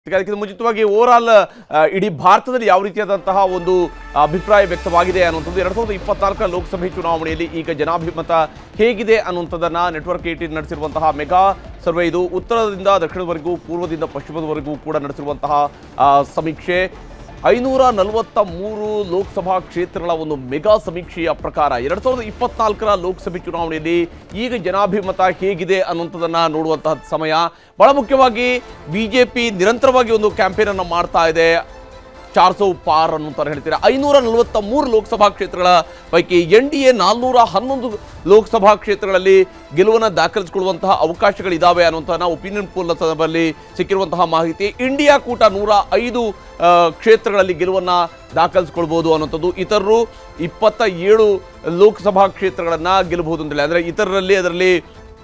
ಅದಕ್ಕಿಂತ ಮುಂಚಿತವಾಗಿ over all ಇಡೀ ಭಾರತದಲ್ಲಿ ಯಾವ ರೀತಿಯಾದಂತಹ ಒಂದು ಅಭಿಪ್ರಾಯ ವ್ಯಕ್ತವಾಗಿದೆ ಅನ್ನುವಂಥದ್ದು ಎರಡ್ ಸಾವಿರದ ಇಪ್ಪತ್ನಾಲ್ಕರ ಲೋಕಸಭೆ ಚುನಾವಣೆಯಲ್ಲಿ ಈಗ ಜನಾಭಿಮತ ಹೇಗಿದೆ ಅನ್ನುವಂಥದ್ದನ್ನ ನೆಟ್ವರ್ಕ್ ಏಟೀನ್ ನಡೆಸಿರುವಂತಹ ಮೆಗಾ ಸರ್ವೆ ಇದು ಉತ್ತರದಿಂದ ದಕ್ಷಿಣದವರೆಗೂ ಪೂರ್ವದಿಂದ ಪಶ್ಚಿಮದವರೆಗೂ ಕೂಡ ನಡೆಸಿರುವಂತಹ ಆ, ಸಮೀಕ್ಷೆ ಐನೂರ ನಲವತ್ತ ಮೂರು ಲೋಕಸಭಾ ಕ್ಷೇತ್ರಗಳ ಒಂದು ಮೆಗಾ ಸಮೀಕ್ಷೆಯ ಪ್ರಕಾರ ಎರಡ್ ಸಾವಿರದ ಇಪ್ಪತ್ನಾಲ್ಕರ ಲೋಕಸಭೆ ಚುನಾವಣೆಯಲ್ಲಿ ಈಗ ಜನಾಭಿಮತ ಹೇಗಿದೆ ಅನ್ನುವಂಥದ್ದನ್ನ ನೋಡುವಂತಹ ಸಮಯ ಬಹಳ ಮುಖ್ಯವಾಗಿ ಬಿಜೆಪಿ ನಿರಂತರವಾಗಿ ಒಂದು ಕ್ಯಾಂಪೇನ್ ಅನ್ನು ಮಾಡ್ತಾ ಇದೆ ಚಾರ್ ಸೌ ಪಾರ್ ಅನ್ನುತ್ತಾರೆ ಹೇಳ್ತೀರಾ ಐನೂರ ನಲವತ್ತ ಮೂರು ಲೋಕಸಭಾ ಕ್ಷೇತ್ರಗಳ ಪೈಕಿ ಎನ್ ಡಿ ಎ ನಾಲ್ನೂರ ಹನ್ನೊಂದು ಲೋಕಸಭಾ ಕ್ಷೇತ್ರಗಳಲ್ಲಿ ಗೆಲುವನ್ನು ದಾಖಲಿಸಿಕೊಳ್ಳುವಂತಹ ಅವಕಾಶಗಳಿದ್ದಾವೆ ಅನ್ನುವಂತಹ ಒಪಿನಿಯನ್ ಪೋಲ್ನ ಸಂದರ್ಭದಲ್ಲಿ ಸಿಕ್ಕಿರುವಂತಹ ಮಾಹಿತಿ ಇಂಡಿಯಾ ಕೂಟ ನೂರ ಐದು ಆ, ಕ್ಷೇತ್ರಗಳಲ್ಲಿ ಗೆಲುವನ್ನು ದಾಖಲಿಸಿಕೊಳ್ಬೋದು ಅನ್ನುವಂಥದ್ದು ಇತರರು ಇಪ್ಪತ್ತ ಏಳು ಲೋಕಸಭಾ ಕ್ಷೇತ್ರಗಳನ್ನು ಗೆಲ್ಲಬಹುದು ಅಂತೇಳಿ ಅಂದರೆ ಇತರರಲ್ಲಿ ಅದರಲ್ಲಿ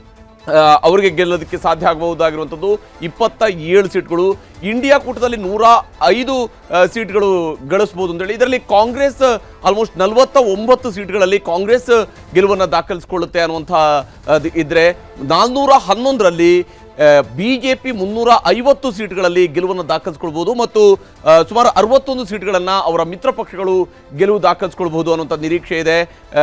ಆ, ಅವರಿಗೆ ಗೆಲ್ಲೋದಕ್ಕೆ ಸಾಧ್ಯ ಆಗಬಹುದಾಗಿರುವಂಥದ್ದು ಇಪ್ಪತ್ತ ಏಳು ಸೀಟ್ಗಳು ಇಂಡಿಯಾ ಕೂಟದಲ್ಲಿ ನೂರ ಐದು ಆ, ಸೀಟ್ಗಳು ಗಳಿಸ್ಬೋದು ಅಂತೇಳಿ ಇದರಲ್ಲಿ ಕಾಂಗ್ರೆಸ್ ಆಲ್ಮೋಸ್ಟ್ ನಲವತ್ತ ಒಂಬತ್ತು ಸೀಟ್ಗಳಲ್ಲಿ ಕಾಂಗ್ರೆಸ್ ಗೆಲುವನ್ನು ದಾಖಲಿಸಿಕೊಳ್ಳುತ್ತೆ ಅನ್ನುವಂಥ ಅದ್ ಇದ್ರೆ ನಾಲ್ನೂರ ಹನ್ನೊಂದರಲ್ಲಿ ಬಿ ಜೆ ಪಿ ಮುನ್ನೂರ ಐವತ್ತು ಸೀಟ್ಗಳಲ್ಲಿ ಗೆಲುವನ್ನು ದಾಖಲಿಸ್ಕೊಳ್ಬೋದು ಮತ್ತು ಆ, ಸುಮಾರು ಅರವತ್ತೊಂದು ಸೀಟ್ಗಳನ್ನು ಅವರ ಮಿತ್ರ ಪಕ್ಷಗಳು ಗೆಲುವು ದಾಖಲಿಸ್ಕೊಳ್ಬೋದು ಅನ್ನುವಂಥ ನಿರೀಕ್ಷೆ ಇದೆ ಆ,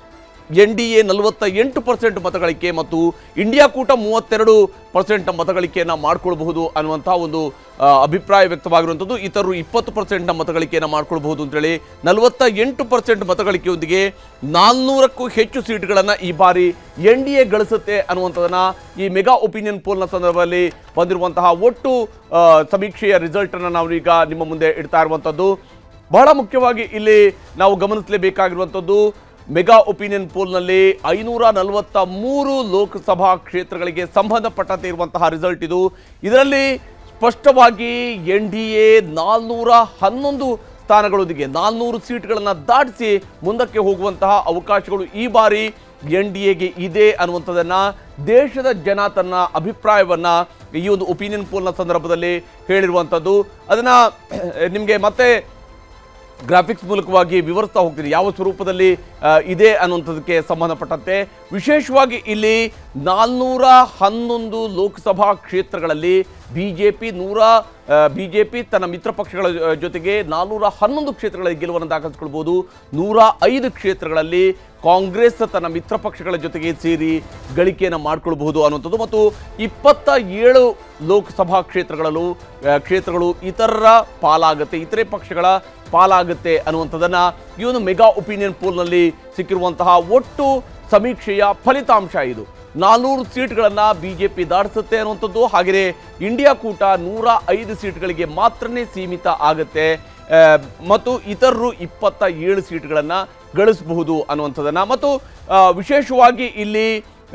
ಎನ್ ಡಿ ಎ ನಲವತ್ತ ಎಂಟು ಪರ್ಸೆಂಟ್ ಮತಗಳಿಕೆ ಮತ್ತು ಇಂಡಿಯಾ ಕೂಟ ಮೂವತ್ತೆರಡು ಪರ್ಸೆಂಟ್ ಮತಗಳಿಕೆಯನ್ನು ಮಾಡ್ಕೊಳ್ಬಹುದು ಅನ್ನುವಂಥ ಒಂದು ಆ, ಅಭಿಪ್ರಾಯ ವ್ಯಕ್ತವಾಗಿರುವಂಥದ್ದು ಇತರರು ಇಪ್ಪತ್ತು ಪರ್ಸೆಂಟ್ನ ಮತಗಳಿಕೆಯನ್ನು ಮಾಡ್ಕೊಳ್ಬಹುದು ಅಂತೇಳಿ ನಲವತ್ತ ಎಂಟು ಪರ್ಸೆಂಟ್ ಮತಗಳಿಕೆಯೊಂದಿಗೆ ನಾಲ್ನೂರಕ್ಕೂ ಹೆಚ್ಚು ಸೀಟ್ಗಳನ್ನು ಈ ಬಾರಿ ಎನ್ ಡಿ ಎ ಗಳಿಸುತ್ತೆ ಅನ್ನುವಂಥದ್ದನ್ನ ಈ ಮೆಗಾ ಒಪಿನಿಯನ್ ಪೋಲ್ನ ಸಂದರ್ಭದಲ್ಲಿ ಬಂದಿರುವಂತಹ ಒಟ್ಟು ಆ, ಸಮೀಕ್ಷೆಯ ರಿಸಲ್ಟನ್ನು ನಾವು ಈಗ ನಿಮ್ಮ ಮುಂದೆ ಇಡ್ತಾ ಇರುವಂಥದ್ದು ಬಹಳ ಮುಖ್ಯವಾಗಿ ಇಲ್ಲಿ ನಾವು ಗಮನಿಸಲೇಬೇಕಾಗಿರುವಂಥದ್ದು ಮೆಗಾ ಒಪಿನಿಯನ್ ಪೋಲ್ನಲ್ಲಿ ಐನೂರ ನಲವತ್ತ ಮೂರು ಲೋಕಸಭಾ ಕ್ಷೇತ್ರಗಳಿಗೆ ಸಂಬಂಧಪಟ್ಟಂತೆ ಇರುವಂತಹ ರಿಸಲ್ಟ್ ಇದು ಇದರಲ್ಲಿ ಸ್ಪಷ್ಟವಾಗಿ ಎನ್ ಡಿ ಎ ನಾಲ್ನೂರ ಹನ್ನೊಂದು ಸ್ಥಾನಗಳೊಂದಿಗೆ ನಾಲ್ನೂರು ಸೀಟ್ಗಳನ್ನು ದಾಟಿಸಿ ಮುಂದಕ್ಕೆ ಹೋಗುವಂತಹ ಅವಕಾಶಗಳು ಈ ಬಾರಿ ಎನ್ ಡಿ ಎಗೆ ಇದೆ ಅನ್ನುವಂಥದ್ದನ್ನ ದೇಶದ ಜನ ತನ್ನ ಅಭಿಪ್ರಾಯವನ್ನ ಈ ಒಂದು ಒಪಿನಿಯನ್ ಪೋಲ್ನ ಸಂದರ್ಭದಲ್ಲಿ ಹೇಳಿರುವಂಥದ್ದು ಅದನ್ನ ನಿಮಗೆ ಮತ್ತೆ ಗ್ರಾಫಿಕ್ಸ್ ಮೂಲಕವಾಗಿ ವಿವರಿಸ್ತಾ ಹೋಗ್ತೀನಿ ಯಾವ ಸ್ವರೂಪದಲ್ಲಿ ಆ, ಇದೆ ಅನ್ನುವಂಥದ್ದಕ್ಕೆ ಸಂಬಂಧಪಟ್ಟಂತೆ ವಿಶೇಷವಾಗಿ ಇಲ್ಲಿ ನಾಲ್ನೂರ ಹನ್ನೊಂದು ಲೋಕಸಭಾ ಕ್ಷೇತ್ರಗಳಲ್ಲಿ ಬಿ ಜೆ ಪಿ ನೂರ ಬಿ ಜೆ ಪಿ ತನ್ನ ಮಿತ್ರ ಪಕ್ಷಗಳ ಜೊ- ಜೊತೆಗೆ ನಾಲ್ನೂರ ಹನ್ನೊಂದು ಕ್ಷೇತ್ರಗಳಲ್ಲಿ ಗೆಲುವನ್ನು ದಾಖಲಿಸಿಕೊಳ್ಬೋದು ನೂರ ಐದು ಕ್ಷೇತ್ರಗಳಲ್ಲಿ ಕಾಂಗ್ರೆಸ್ ತನ್ನ ಮಿತ್ರ ಪಕ್ಷಗಳ ಜೊತೆಗೆ ಸೇರಿ ಗಳಿಕೆಯನ್ನು ಮಾಡಿಕೊಳ್ಬಹುದು ಅನ್ನುವಂಥದ್ದು ಮತ್ತು ಇಪ್ಪತ್ತ ಏಳು ಲೋಕಸಭಾ ಕ್ಷೇತ್ರಗಳಲ್ಲೂ ಆ, ಕ್ಷೇತ್ರಗಳು ಇತರರ ಪಾಲಾಗುತ್ತೆ ಇತರೆ ಪಕ್ಷಗಳ ಪಾಲಾಗುತ್ತೆ ಅನ್ನುವಂಥದ್ದನ್ನ ಈ ಒಂದು ಮೆಗಾ ಒಪಿನಿಯನ್ ಪೋಲ್ನಲ್ಲಿ ಸಿಕ್ಕಿರುವಂತಹ ಒಟ್ಟು ಸಮೀಕ್ಷೆಯ ಫಲಿತಾಂಶ ಇದು ನಾಲ್ನೂರು ಸೀಟ್ಗಳನ್ನು ಬಿ ಜೆ ಪಿ ದಾಟಿಸುತ್ತೆ ಅನ್ನುವಂಥದ್ದು ಹಾಗೆಯೇ ಇಂಡಿಯಾ ಕೂಟ ನೂರ ಐದು ಸೀಟ್ಗಳಿಗೆ ಮಾತ್ರನೇ ಸೀಮಿತ ಆಗುತ್ತೆ ಆ, ಮತ್ತು ಇತರರು ಇಪ್ಪತ್ತ ಏಳು ಸೀಟ್ಗಳನ್ನು ಗಳಿಸಬಹುದು ಅನ್ನುವಂಥದ್ದನ್ನ ಮತ್ತು ಆ, ವಿಶೇಷವಾಗಿ ಇಲ್ಲಿ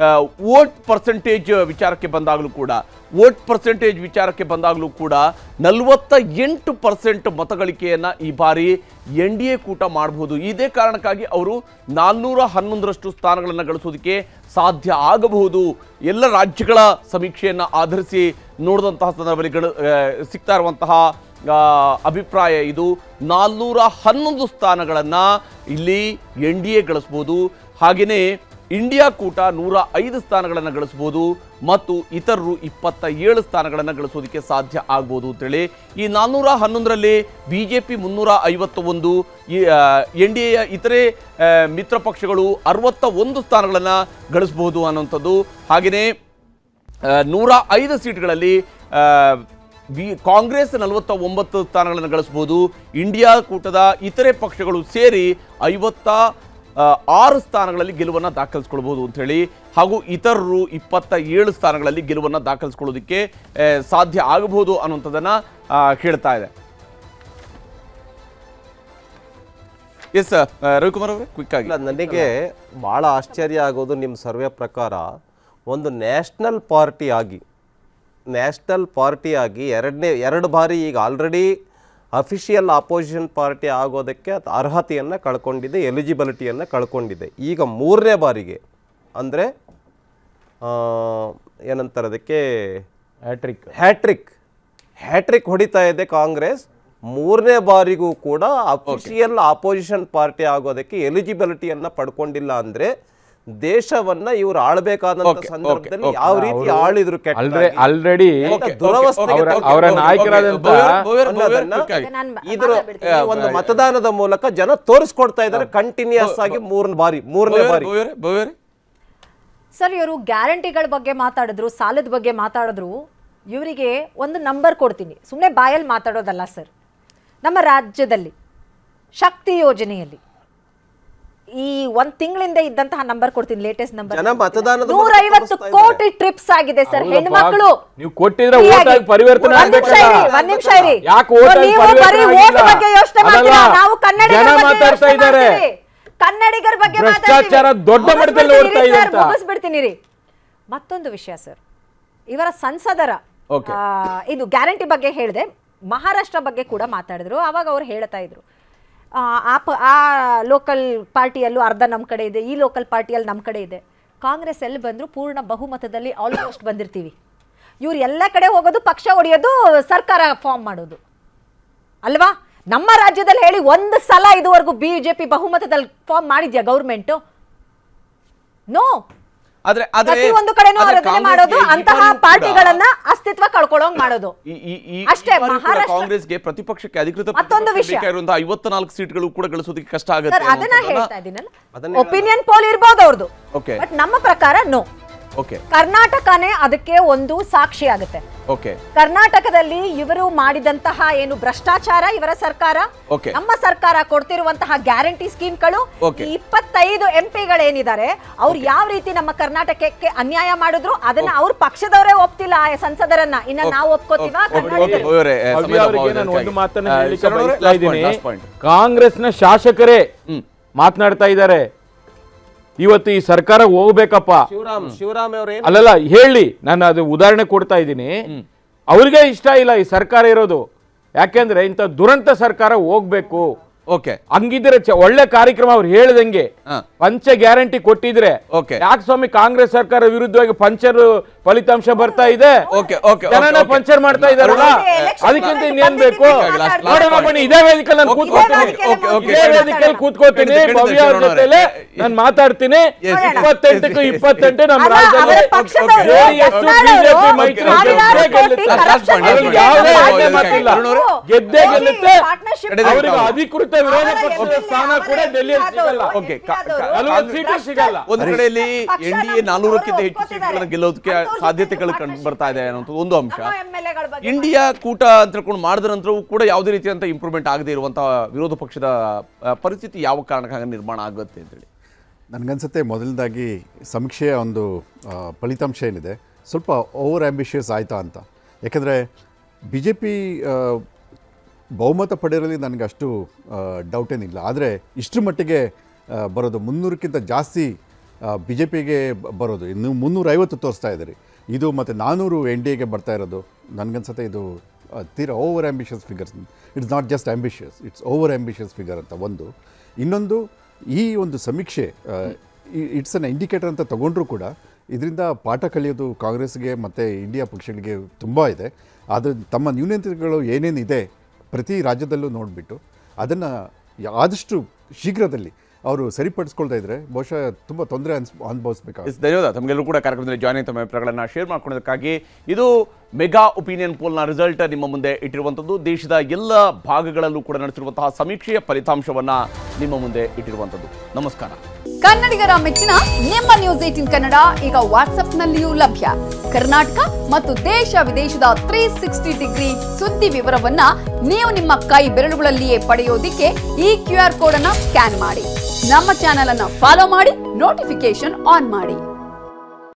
ವೋಟ್ ಪರ್ಸೆಂಟೇಜ್ ವಿಚಾರಕ್ಕೆ ಬಂದಾಗಲೂ ಕೂಡ ವೋಟ್ ಪರ್ಸೆಂಟೇಜ್ ವಿಚಾರಕ್ಕೆ ಬಂದಾಗಲೂ ಕೂಡ ನಲವತ್ತ ಎಂಟು ಪರ್ಸೆಂಟ್ ಮತಗಳಿಕೆಯನ್ನು ಈ ಬಾರಿ ಎನ್ ಡಿ ಎ ಕೂಟ ಮಾಡಬಹುದು ಇದೇ ಕಾರಣಕ್ಕಾಗಿ ಅವರು ನಾಲ್ನೂರ ಹನ್ನೊಂದರಷ್ಟು ಸ್ಥಾನಗಳನ್ನು ಗಳಿಸೋದಕ್ಕೆ ಸಾಧ್ಯ ಆಗಬಹುದು ಎಲ್ಲ ರಾಜ್ಯಗಳ ಸಮೀಕ್ಷೆಯನ್ನು ಆಧರಿಸಿ ನೋಡಿದಂತಹ ಸಂದರ್ಭದಲ್ಲಿ ಗಳ ಆ, ಸಿಗ್ತಾ ಇರುವಂತಹ ಆ, ಅಭಿಪ್ರಾಯ ಇದು ನಾಲ್ನೂರ ಹನ್ನೊಂದು ಸ್ಥಾನಗಳನ್ನು ಇಲ್ಲಿ ಎನ್ ಡಿ ಎ ಗಳಿಸ್ಬೋದು ಹಾಗೆಯೇ ಇಂಡಿಯಾ ಕೂಟ ನೂರ ಐದು ಸ್ಥಾನಗಳನ್ನು ಗಳಿಸ್ಬೋದು ಮತ್ತು ಇತರರು ಇಪ್ಪತ್ತ ಏಳು ಸ್ಥಾನಗಳನ್ನು ಗಳಿಸೋದಕ್ಕೆ ಸಾಧ್ಯ ಆಗ್ಬೋದು ಅಂತೇಳಿ ಈ ನಾನ್ನೂರ ಹನ್ನೊಂದರಲ್ಲಿ ಬಿ ಜೆ ಪಿ ಮುನ್ನೂರ ಐವತ್ತ ಒಂದು ಈ ಎನ್ ಡಿ ಎಯ ಇತರೆ ಆ, ಮಿತ್ರ ಪಕ್ಷಗಳು ಅರವತ್ತ ಒಂದು ಸ್ಥಾನಗಳನ್ನು ಗಳಿಸಬಹುದು ಅನ್ನುವಂಥದ್ದು ಹಾಗೆಯೇ ಆ, ನೂರ ಐದು ಸೀಟ್ಗಳಲ್ಲಿ ಆ, ಬಿ ಕಾಂಗ್ರೆಸ್ ನಲವತ್ತ ಒಂಬತ್ತು ಸ್ಥಾನಗಳನ್ನು ಗಳಿಸಬಹುದು ಇಂಡಿಯಾ ಕೂಟದ ಇತರೆ ಪಕ್ಷಗಳು ಸೇರಿ ಐವತ್ತ ಆ, ಆರು ಸ್ಥಾನಗಳಲ್ಲಿ ಗೆಲುವನ್ನು ದಾಖಲಿಸ್ಕೊಳ್ಬಹುದು ಅಂತೇಳಿ ಹಾಗೂ ಇತರರು ಇಪ್ಪತ್ತ ಏಳು ಸ್ಥಾನಗಳಲ್ಲಿ ಗೆಲುವನ್ನು ದಾಖಲಿಸ್ಕೊಳ್ಳೋದಕ್ಕೆ ಆ, ಸಾಧ್ಯ ಆಗಬಹುದು ಅನ್ನುವಂಥದ್ದನ್ನು ಆ, ಹೇಳ್ತಾ ಇದೆ ಎಸ್ ರವಿಕುಮಾರ್ ಅವರೇ ಕ್ವಿಕ್ ಆಗಿ ಇಲ್ಲ ನನಗೆ ಭಾಳ ಆಶ್ಚರ್ಯ ಆಗೋದು ನಿಮ್ಮ ಸರ್ವೆ ಪ್ರಕಾರ ಒಂದು ನ್ಯಾಷನಲ್ ಪಾರ್ಟಿ ಆಗಿ ನ್ಯಾಷನಲ್ ಪಾರ್ಟಿ ಆಗಿ ಎರಡನೇ ಎರಡು ಬಾರಿ ಈಗ ಆಲ್ರೆಡಿ ಅಫಿಷಿಯಲ್ ಅಪೋಸಿಷನ್ ಪಾರ್ಟಿ ಆಗೋದಕ್ಕೆ ಅದು ಅರ್ಹತೆಯನ್ನು ಕಳ್ಕೊಂಡಿದೆ ಎಲಿಜಿಬಿಲಿಟಿಯನ್ನು ಕಳ್ಕೊಂಡಿದೆ ಈಗ ಮೂರನೇ ಬಾರಿಗೆ ಅಂದರೆ ಏನಂತಾರೆ ಅದಕ್ಕೆ ಹ್ಯಾಟ್ರಿಕ್ ಹ್ಯಾಟ್ರಿಕ್ ಹ್ಯಾಟ್ರಿಕ್ ಹೊಡಿತಾ ಇದೆ ಕಾಂಗ್ರೆಸ್ ಮೂರನೇ ಬಾರಿಗೂ ಕೂಡ ಅಫಿಷಿಯಲ್ ಅಪೋಸಿಷನ್ ಪಾರ್ಟಿ ಆಗೋದಕ್ಕೆ ಎಲಿಜಿಬಿಲಿಟಿಯನ್ನು ಪಡ್ಕೊಂಡಿಲ್ಲ ಅಂದರೆ ದೇಶವನ್ನ ಇವ್ರು ಆಳ್ಬೇಕಾದಂತ Okay, okay, ಸಂದರ್ಭದಲ್ಲಿ okay. ಯಾವ ರೀತಿ ಆಳಿದ್ರು ಅಲ್ರೆ ಕೆಟ್ಟ ಆಲ್ರೆಡಿ Okay, ದುರವಸ್ಥೆಗೆ okay, okay, ಅವರ- okay, ಅವರ okay, ನಾಯಕರಾದಂತ okay, ಬೋಯರ್- ಬೋಯರ್- ಬೋಯರ್ ಅನ್ನೋದನ್ನ quick ಆಗಿ. ನಾನ್ ಇದ್ರ ಮಾತಾಡ್ಬಿಡ್ತೀನಿ. ಈ ಒಂದು ಮತದಾನದ ಮೂಲಕ ಜನ ತೋರಿಸ್ಕೊಡ್ತಾ ಇದ್ದಾರೆ ಕಂಟಿನ್ಯೂಸ್ ಆಗಿ ಮೂರನೇ ಬಾರಿ ಮೂರನೇ ಬೋಯರ್- ಬಾರಿ ಬೋಯರ್- ಬೋಯರ್? ಸರ್ ಇವರು ಗ್ಯಾರಂಟಿಗಳ ಬಗ್ಗೆ ಮಾತಾಡಿದ್ರು ಸಾಲದ ಬಗ್ಗೆ ಮಾತಾಡಿದ್ರು ಇವರಿಗೆ ಒಂದು ನಂಬರ್ ಕೊಡ್ತೀನಿ ಸುಮ್ಮನೆ ಬಾಯಲ್ಲಿ ಮಾತಾಡೋದಲ್ಲ ಸರ್ ನಮ್ಮ ರಾಜ್ಯದಲ್ಲಿ ಶಕ್ತಿ ಯೋಜನೆಯಲ್ಲಿ ಈ ಒಂದ್ ತಿಂಗಳಿಂದ ಇದ್ದಂತಹ ನಂಬರ್ ಕೊಡ್ತೀನಿ ಲೇಟೆಸ್ಟ್ ನಂಬರ್ ಜನ ಮತದಾನದ ನೂರ ಮೂಲಕ ಐವತ್ತು ತೋರಿಸ್ತಾ ಕೋಟಿ ಟ್ರಿಪ್ಸ್ ಆಗಿದೆ ಸರ್ ಹೌದಪ್ಪ. ಹೆಣ್ಮಕ್ಳು ನೀವು ಕೊಟ್ಟಿದ್ರೆ ಫ್ರೀ vote ಆಗಿ. ಆಗಿ ಪರಿವರ್ತನೆ ಒಂದ್ ನಿಮಿಷ ಆಗ್ಬೇಕಲ್ಲ? ಇರಿ, ಒಂದ್ ನಿಮಿಷ ಇರಿ. ಯಾಕೆ vote ಆಗಿ ನೀವು ಪರಿವರ್ತನೆ ಬರೀ ಆಗಿಲ್ಲ? vote ಬಗ್ಗೆ ಯೋಚನೆ ಮಾಡ್ತೀರಾ ಅದಲ್ಲ. ನಾವು ಕನ್ನಡಿಗರ ಜನ ಬಗ್ಗೆ ಮಾತಾಡ್ತಾ ಯೋಚ್ನೆ ಇದ್ದಾರೆ. ಮಾಡ್ತೀವಿ. ಕನ್ನಡಿಗರ ಬಗ್ಗೆ ಭ್ರಷ್ಟಾಚಾರ ಮಾತಾಡ್ತೀವಿ. ದೊಡ್ಡ ಮಟ್ಟದಲ್ಲಿ ಮುಗಿಸ್ಬಿಡ್ತೀನಿ ಓಡ್ತಾ ಇದೆ ಸರ್, ಅಂತ. ಮುಗಿಸ್ಬಿಡ್ತೀನಿ ರೀ ಮತ್ತೊಂದು ವಿಷಯ ಸರ್ ಇವರ ಸಂಸದರ Okay. ಆ, ಇದು ಗ್ಯಾರಂಟಿ ಬಗ್ಗೆ ಹೇಳಿದೆ ಮಹಾರಾಷ್ಟ್ರ ಬಗ್ಗೆ ಕೂಡ ಮಾತಾಡಿದ್ರು ಅವಾಗ ಅವ್ರು ಹೇಳ್ತಾ ಇದ್ರು ಆ, ಆ ಪ ಆ ಲೋಕಲ್ ಪಾರ್ಟಿಯಲ್ಲೂ ಅರ್ಧ ನಮ್ಮ ಕಡೆ ಇದೆ ಈ ಲೋಕಲ್ ಪಾರ್ಟಿಯಲ್ಲಿ ನಮ್ಮ ಕಡೆ ಇದೆ ಕಾಂಗ್ರೆಸ್ ಎಲ್ಲಿ ಬಂದರೂ ಪೂರ್ಣ ಬಹುಮತದಲ್ಲಿ ಆಲ್ಮೋಸ್ಟ್ ಬಂದಿರ್ತೀವಿ ಇವ್ರು ಎಲ್ಲ ಕಡೆ ಹೋಗೋದು ಪಕ್ಷ ಹೊಡೆಯೋದು ಸರ್ಕಾರ ಫಾರ್ಮ್ ಮಾಡೋದು ಅಲ್ವಾ ನಮ್ಮ ರಾಜ್ಯದಲ್ಲಿ ಹೇಳಿ ಒಂದು ಸಲ ಇದುವರೆಗೂ ಬಿ ಜೆ ಪಿ ಬಹುಮತದಲ್ಲಿ ಫಾರ್ಮ್ ಮಾಡಿದ್ಯಾ ಗೌರ್ಮೆಂಟ್ ನೋ ಆದ್ರೆ ಆದ್ರೆ ಪ್ರತಿಯೊಂದು ಕಡೆನೂ ಆದ್ರೆ ರಚನೆ ಕಾಂಗ್ರೆಸ್ಗೆ ಮಾಡೋದು ಈ ಅಂತಹ ಬಾರಿಯೂ ಕೂಡ- ಪಾರ್ಟಿಗಳನ್ನ ಅಸ್ತಿತ್ವ ಕಳ್ಕೊಳ್ಳೋಂಗ್ ಮಾಡೋದು ಈ- ಈ- ಈ- ಅಷ್ಟೇ, ಈ ಬಾರಿಯೂ ಕೂಡ ಮಹಾರಾಷ್ಟ್ರ- ಕಾಂಗ್ರೆಸ್ಗೆ ಪ್ರತಿಪಕ್ಷಕ್ಕೆ ಅಧಿಕೃತ ಮತ್ತೊಂದು ಪ್ರತಿಪಕ್ಷ ವಿಷಯ. ಬೇಕಾಗಿರುವಂತಹ ಐವತ್ನಾಲ್ಕು ಸೀಟ್ಗಳು ಕೂಡ ಗಳಿಸೋದಕ್ಕೆ ಕಷ್ಟ ಸರ್ ಆಗುತ್ತೆ ಅದನ್ನ ಅನ್ನೋದನ್ನ- ಹೇಳ್ತಾ ಇದ್ದೀನಲ್ಲ ಅದನ್ನೇ ಒಪಿನಿಯನ್ ಪೋಲ್ ಇರ್ಬೋದು ಅವ್ರದ್ದು Okay. ಬಟ್ ನಮ್ಮ ಪ್ರಕಾರ ನೋ ಓಕೆ ಕರ್ನಾಟಕನೇ ಅದಕ್ಕೆ ಒಂದು ಸಾಕ್ಷಿ ಆಗುತ್ತೆ ಓಕೆ ಕರ್ನಾಟಕದಲ್ಲಿ ಇವರು ಮಾಡಿದಂತಹ ಏನು ಭ್ರಷ್ಟಾಚಾರ ಇವರ ಸರ್ಕಾರ Okay. ನಮ್ಮ ಸರ್ಕಾರ ಕೊಡ್ತಿರುವಂತಹ ಗ್ಯಾರಂಟಿ ಸ್ಕೀಮ್ಗಳು Okay. ಈ ಇಪ್ಪತ್ತೈದು ಎಂ ಪಿಗಳೇನಿದ್ದಾರೆ ಅವ್ರು ಯಾವ ರೀತಿ ನಮ್ಮ ಕರ್ನಾಟಕಕ್ಕೆ ಅನ್ಯಾಯ ಮಾಡಿದ್ರು ಅದನ್ನ ಅವ್ರ ಪಕ್ಷದವರೇ ಒಪ್ತಿಲ್ಲ ಆ ಸಂಸದರನ್ನ ಇನ್ನ ನಾವು ಒಪ್ಕೋತೀವ ಕರ್ನಾಟಕದಲ್ಲಿ ಬೋಯರೆ ಭವ್ಯ ಅವರಿಗೆ ನಾನು ಒಂದು ಮಾತನ್ನ ಹೇಳಲಿಕ್ಕೆ ಶರಣವ್ರೆ, ಬಯಸ್ತಾ last point, ಇದ್ದೀನಿ last point. ಕಾಂಗ್ರೆಸ್ನ ಶಾಸಕರೇ ಹ್ಮ್. ಮಾತನಾಡ್ತಾ ಇದ್ದಾರೆ ಇವತ್ತು ಈ ಸರ್ಕಾರ ಹೋಗ್ಬೇಕಪ್ಪ ಶಿವರಾಮ್ ಶಿವರಾಮ್ ಅವ್ರೇನು ಅಲ್ಲಲ್ಲ ಹೇಳಿ ನಾನು ಅದು ಉದಾಹರಣೆ ಕೊಡ್ತಾ ಇದ್ದೀನಿ ಅವ್ರಿಗೆ ಇಷ್ಟ ಇಲ್ಲ ಈ ಸರ್ಕಾರ ಇರೋದು ಯಾಕೆಂದ್ರೆ ಇಂಥ ದುರಂತ ಸರ್ಕಾರ ಹೋಗ್ಬೇಕು ಓಕೆ ಹಂಗಿದ್ರೆ ಚ- ಒಳ್ಳೆ ಕಾರ್ಯಕ್ರಮ ಅವ್ರು ಹೇಳ್ದಂಗೆ ಹಾ. ಪಂಚ ಗ್ಯಾರಂಟಿ ಕೊಟ್ಟಿದ್ರೆ Okay. ಯಾಕೆ ಸ್ವಾಮಿ ಕಾಂಗ್ರೆಸ್ ಸರ್ಕಾರ ವಿರುದ್ಧವಾಗಿ ಪಂಚರ್ ಫಲಿತಾಂಶ ಬರ್ತಾ ಇದೆ Okay, okay, ಜನನ okay, okay. ಪಂಚರ್ ಮಾಡ್ತಾ ಇದಾರಲ್ಲ ಅರುಣ್, election ಅದಕ್ಕಿಂತ ಬರೋದಕ್ಕೆ ಇನ್ನೇನ್ ಬೇಕು ಬಂದಿದ್ದೀವಿ, last- last ನೋಡೋಣ point. ಬನ್ನಿ ಇದೇ ವೇದಿಕೆ ನಾನು Okay, ಕೂತ್ಕೊಳ್ತೀನಿ okay, okay, okay. ಇದೇ ವೇದಿಕೆಯಲ್ಲಿ ಕೂತ್ಕೊಳ್ತೀನಿ ಖಂಡಿತ, ಖಂಡಿತ, ಭವ್ಯ ಅವ್ರ ಶರಣವ್ರೆ. ಜೊತೆಲೆ ನಾನು ಮಾತಾಡ್ತೀನಿ Yes, yes. ಇಪ್ಪತ್ತೆಂಟಕ್ಕೆ ಇಪ್ಪತ್ತೆಂಟು ನಮ್ಮ ಅಲ್ಲ, ಅವರ ರಾಜ್ಯದಲ್ಲಿ ಪಕ್ಷದವರು JDS, ಯತ್ನಾಳ್ ಅವರು BJP ಮೈತ್ರಿ ಸಾವಿರಾರು ಗೆದ್ದೇ ಕೋಟಿ ಗೆಲ್ಲುತ್ತೆ. corruption ಅದ್ರಲ್ಲಿ ಇದೆ ಯಾವುದೇ ಅಂತ ಆಜ್ಞೆ ಮಾಡಿದ್ರು. ಮಾತಿಲ್ಲ. ಅರುಣವ್ರೆ, ಗೆದ್ದೇ ಹೋಗಿ ಗೆಲ್ಲುತ್ತೆ partnership ಕಡೆಗೆ ಅವರಿಗೆ ಅವ್ರು- ಅಧಿಕೃತ ವಿರೋಧ ಅವರ ಪಕ್ಷದ ಎಂ.ಎಲ್.ಎ. ಸ್ಥಾನ ಕೂಡ ಅವರ ಡೆಲ್ಲಿಯಲ್ಲಿ ಎಂ.ಪಿ. ಸಿಗಲ್ಲ ಆದವರು, ಓಕೆ, ಎಂ.ಪಿ. ಕ- ಆದವರು ಕ- ನಲವತ್ತು ಸೀಟು ಸಿಗಲ್ಲ ಒಂದು ಕಡೆಯಲ್ಲಿ ಪಕ್ಷ ಎನ್ ಡಿ ಎ ನಮ್ಮ ನಾನೂರಕ್ಕಿಂತ ಅವರು ಹೆಚ್ಚು ಒಪ್ಕೊತಿದ್ದಾರೆ. ಸೀಟ್ಗಳನ್ನು ಗೆಲ್ಲೋದಕ್ಕೆ ಹತ್ತೊಂದು ಸಾಧ್ಯತೆಗಳು ಸೀಟು ಕಂಡು ಬರ್ತಾ ಇದೆ ಅನ್ನೋದು ಒಂದು ಅಂಶ ನಮ್ಮ MLA ಗಳ ಬಗ್ಗೆ ಇಂಡಿಯಾ ಕೂಟ ಅಂತ ತಿಳ್ಕೊಂಡು ಮಾಡಿದ ನಂತರವೂ ಕೂಡ ಯಾವುದೇ ರೀತಿಯಂತ ಇಂಪ್ರೂವ್ಮೆಂಟ್ ಆಗದೇ ಇರುವಂತಹ ವಿರೋಧ ಪಕ್ಷದ ಆ, ಪರಿಸ್ಥಿತಿ ಯಾವ ಕಾರಣಕ್ಕಾಗಿ ನಿರ್ಮಾಣ ಆಗುತ್ತೆ ಅಂತೇಳಿ ನನಗನ್ಸುತ್ತೆ ಮೊದಲನೇದಾಗಿ ಸಮೀಕ್ಷೆಯ ಒಂದು ಆ, ಫಲಿತಾಂಶ ಏನಿದೆ ಸ್ವಲ್ಪ ಓವರ್ ಆ್ಯಂಬಿಷಿಯಸ್ ಆಯಿತಾ ಅಂತ ಯಾಕೆಂದರೆ ಬಿ ಜೆ ಪಿ ಬಹುಮತ ಪಡೆಯೋದ್ರಲ್ಲಿ ನನಗೆ ಅಷ್ಟು ಡೌಟ್ ಏನಿಲ್ಲ ಆದರೆ ಇಷ್ಟರ ಮಟ್ಟಿಗೆ ಆ, ಬರೋದು ಮುನ್ನೂರಕ್ಕಿಂತ ಜಾಸ್ತಿ ಬಿ ಜೆ ಪಿಗೆ ಬರೋದು ಇನ್ನು ಮುನ್ನೂರೈವತ್ತು ತೋರಿಸ್ತಾ ಇದ್ದಾರೆ ಇದು ಮತ್ತು ನಾನ್ನೂರು ಎನ್ ಡಿ ಎಗೆ ಬರ್ತಾ ಇರೋದು ನನಗನ್ಸುತ್ತೆ ಇದು ಆ, ತೀರಾ over ambitious figures it's not just ambitious it's over ambitious figure ಅಂತ ಒಂದು ಇನ್ನೊಂದು ಈ ಒಂದು ಸಮೀಕ್ಷೆ ಇಟ್ಸ್ ಅನ್ ಇಂಡಿಕೇಟರ್ ಅಂತ ತಗೊಂಡ್ರೂ ಕೂಡ ಇದರಿಂದ ಪಾಠ ಕಲಿಯೋದು ಕಾಂಗ್ರೆಸ್ಗೆ ಮತ್ತು ಇಂಡಿಯಾ ಪಕ್ಷಗಳಿಗೆ ತುಂಬ ಇದೆ ಆದರೆ ತಮ್ಮ ನ್ಯೂನತೆಗಳು ಏನೇನಿದೆ ಪ್ರತಿ ರಾಜ್ಯದಲ್ಲೂ ನೋಡಿಬಿಟ್ಟು ಅದನ್ನು ಆದಷ್ಟು ಶೀಘ್ರದಲ್ಲಿ ಅವರು ಸರಿಪಡಿಸ್ಕೊಳ್ತಾ ಇದ್ರೆ ಬಹುಶಃ ತುಂಬ ತೊಂದರೆ ಅನ್ಸ್ ಅನುಭವಿಸ್ಬೇಕಾಗುತ್ತೆ ಎಸ್, ಧನ್ಯವಾದ ತಮಗೆಲ್ಲರೂ ಕೂಡ ಕಾರ್ಯಕ್ರಮದಲ್ಲಿ ಜಾಯ್ನ್ ಆಗಿ ತಮ್ಮ ಅಭಿಪ್ರಾಯಗಳನ್ನು ಶೇರ್ ಮಾಡ್ಕೊಳ್ಳೋದಕ್ಕಾಗಿ ಇದು ಮೆಗಾ ಒಪಿನಿಯನ್ ಪೋಲ್ನ ರಿಸಲ್ಟ್ ನಿಮ್ಮ ಮುಂದೆ ಇಟ್ಟಿರುವಂಥದ್ದು ದೇಶದ ಎಲ್ಲ ಭಾಗಗಳಲ್ಲೂ ಕೂಡ ನಡೆಸಿರುವಂತಹ ಸಮೀಕ್ಷೆಯ ಫಲಿತಾಂಶವನ್ನ ನಿಮ್ಮ ಮುಂದೆ ಇಟ್ಟಿರುವಂಥದ್ದು ನಮಸ್ಕಾರ ಕನ್ನಡಿಗರ ಮೆಚ್ಚಿನ ನಿಮ್ಮ ನ್ಯೂಸ್ ಏಟಿನ್ ಕನ್ನಡ ಈಗ ವಾಟ್ಸ್ಆಪ್ನಲ್ಲಿಯೂ ಲಭ್ಯ ಕರ್ನಾಟಕ ಮತ್ತು ದೇಶ ವಿದೇಶದ ತ್ರೀ ಸಿಕ್ಸ್ಟಿ ಡಿಗ್ರಿ ಸುದ್ದಿ ವಿವರವನ್ನ ನೀವು ನಿಮ್ಮ ಕೈ ಬೆರಳುಗಳಲ್ಲಿಯೇ ಪಡೆಯೋದಿಕ್ಕೆ ಈ ಕ್ಯೂ ಆರ್ ಕೋಡ್ ಅನ್ನ ಸ್ಕ್ಯಾನ್ ಮಾಡಿ ನಮ್ಮ ಚಾನೆಲ್ ಅನ್ನ ಫಾಲೋ ಮಾಡಿ ನೋಟಿಫಿಕೇಶನ್ ಆನ್ ಮಾಡಿ